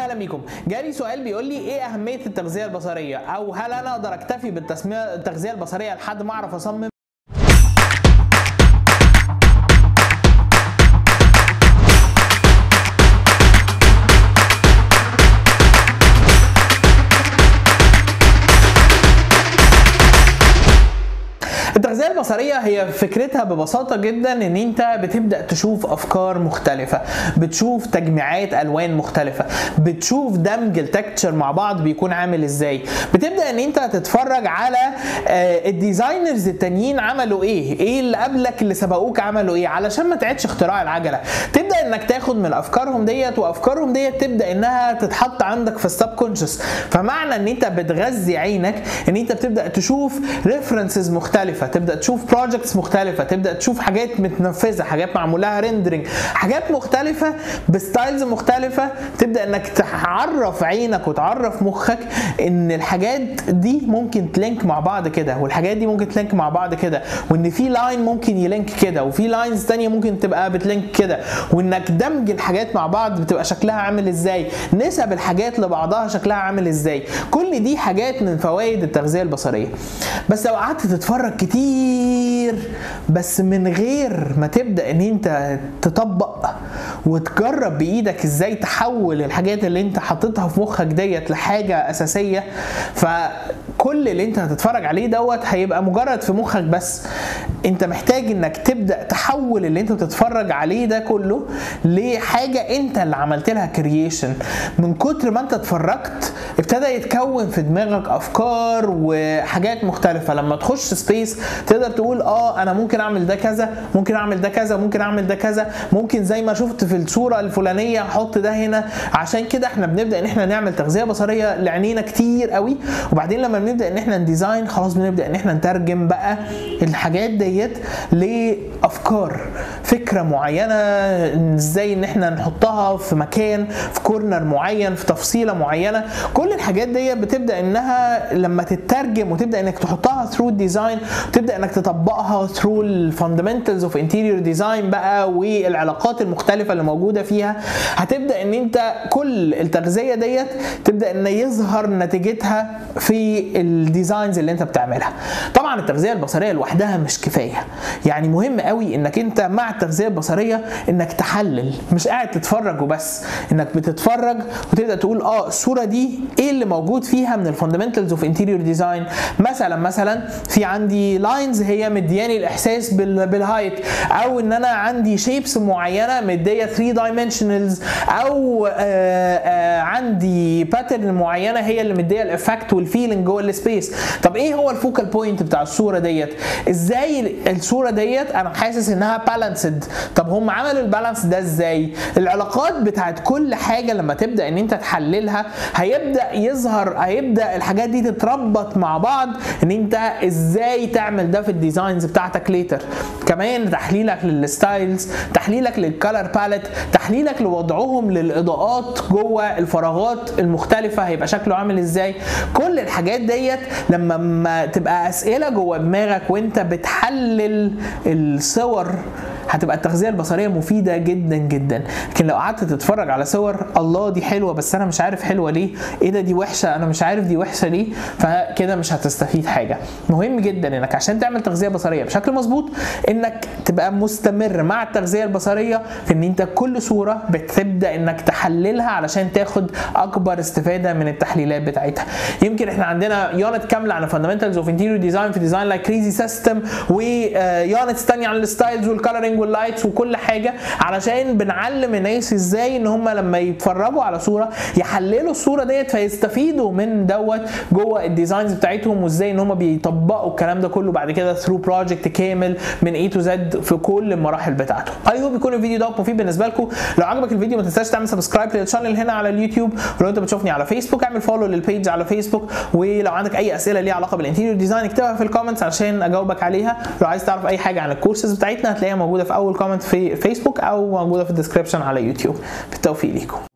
اهلا بيكم جالي سؤال بيقول لي ايه اهميه التغذيه البصريه او هل انا اقدر اكتفي بالتسميه التغذيه البصريه لحد ما اعرف اصمم التغذيه البصريه هي فكرتها ببساطه جدا ان انت بتبدا تشوف افكار مختلفه بتشوف تجميعات الوان مختلفه بتشوف دمج التكتشر مع بعض بيكون عامل ازاي بتبدا ان انت تتفرج على آه، الديزاينرز التانيين عملوا ايه ايه اللي قبلك اللي سبقوك عملوا ايه علشان ما تعيدش اختراع العجله تبدا انك تاخد من افكارهم ديت وافكارهم ديت تبدا انها تتحط عندك في السب كونشس فمعنى ان انت بتغذي عينك ان انت بتبدا تشوف ريفرنسز مختلفه تبدا تشوف بروجكتس مختلفه تبدا تشوف حاجات متنفذه حاجات معمول لها ريندرنج حاجات مختلفه بستايلز مختلفه تبدا انك تعرف عينك وتعرف مخك ان الحاجات دي ممكن تلينك مع بعض كده والحاجات دي ممكن تلينك مع بعض كده وان في لاين ممكن يلينك كده وفي لاينز تانية ممكن تبقى بتلينك كده وانك دمج الحاجات مع بعض بتبقى شكلها عامل ازاي نسب الحاجات لبعضها شكلها عامل ازاي كل دي حاجات من فوائد التغذيه البصريه بس لو قعدت تتفرج كتير بس من غير ما تبدا ان انت تطبق وتجرب بايدك ازاي تحول الحاجات اللي انت حاططها في مخك ديت لحاجه اساسيه فكل اللي انت هتتفرج عليه دوت هيبقى مجرد في مخك بس انت محتاج انك تبدا تحول اللي انت بتتفرج عليه ده كله لحاجه انت اللي عملت لها كرييشن من كتر ما انت اتفرجت ابتدى يتكون في دماغك افكار وحاجات مختلفه لما تخش سبيس تقدر تقول اه انا ممكن اعمل ده كذا ممكن اعمل ده كذا ممكن اعمل ده كذا ممكن زي ما شفت في الصوره الفلانيه احط ده هنا عشان كده احنا بنبدا ان احنا نعمل تغذيه بصريه لعينينا كتير قوي وبعدين لما بنبدا ان احنا نديزاين خلاص بنبدا ان احنا نترجم بقى الحاجات ديت لافكار فكره معينه ازاي ان احنا نحطها في مكان في كورنر معين في تفصيله معينه كل الحاجات ديت بتبدا انها لما تترجم وتبدا انك تحطها ثرو الديزاين وتبدا انك تطبقها ثرو الفاندمنتالز اوف انتيريور ديزاين بقى والعلاقات المختلفه اللي موجوده فيها هتبدا ان انت كل التغذيه ديت تبدا ان يظهر نتيجتها في الديزاينز اللي انت بتعملها طبعا التغذيه البصريه لوحدها مش كفايه يعني مهم قوي انك انت مع التغذيه البصريه انك تحلل مش قاعد تتفرج وبس انك بتتفرج وتبدا تقول اه الصوره دي ايه اللي موجود فيها من الفاندمنتالز اوف انتيريور ديزاين مثلا مثلا في عندي لاينز هي مدياني الاحساس بال- بالهايت او ان انا عندي شيبس معينه مديه 3 دايمنشنالز او آه آه عندي باترن معينه هي اللي مديه الافكت والفيلينج جوه السبيس طب ايه هو الفوكال بوينت بتاع الصوره ديت ازاي الصوره ديت انا حاسس انها بالانسد طب هم عملوا البالانس ده ازاي العلاقات بتاعت كل حاجه لما تبدا ان انت تحللها هيبدا يظهر هيبدا الحاجات دي تتربط مع بعض ان انت ازاي تعمل ده في الديزاينز بتاعتك ليتر كمان تحليلك للستايلز تحليلك للكالر باليت تحليلك لوضعهم للاضاءات جوه الفراغات المختلفه هيبقى شكله عامل ازاي كل الحاجات ديت لما ما تبقى اسئله جوه دماغك وانت بتحلل الصور هتبقى التغذيه البصريه مفيده جدا جدا لكن لو قعدت تتفرج على صور الله دي حلوه بس انا مش عارف حلوه ليه ايه ده دي وحشه انا مش عارف دي وحشه ليه فكده مش هتستفيد حاجه مهم جدا انك عشان تعمل تغذيه بصريه بشكل مظبوط انك تبقى مستمر مع التغذيه البصريه في ان انت كل صوره بتبدا انك تحللها علشان تاخد اكبر استفاده من التحليلات بتاعتها يمكن احنا عندنا يونت كامله عن الفاندمنتالز اوف انتيريور ديزاين في ديزاين لايك كريزي سيستم ويونتس تانية عن الستايلز والكالرنج واللايتس وكل حاجه علشان بنعلم الناس ازاي ان هم لما يتفرجوا على صوره يحللوا الصوره ديت فيستفيدوا من دوت جوه الديزاينز بتاعتهم وازاي ان هم بيطبقوا الكلام ده كله بعد كده ثرو بروجكت كامل من اي تو زد في كل المراحل بتاعته اي هوب يكون الفيديو ده مفيد بالنسبه لكم لو عجبك الفيديو ما تنساش تعمل سبسكرايب للشانل هنا على اليوتيوب ولو انت بتشوفني على فيسبوك اعمل فولو للبيج على فيسبوك ولو عندك اي اسئله ليها علاقه بالانتيريور ديزاين اكتبها في الكومنتس عشان اجاوبك عليها لو عايز تعرف اي حاجه عن الكورسز بتاعتنا هتلاقيها موجوده في اول كومنت في فيسبوك او موجوده في الديسكربشن على يوتيوب بالتوفيق ليكم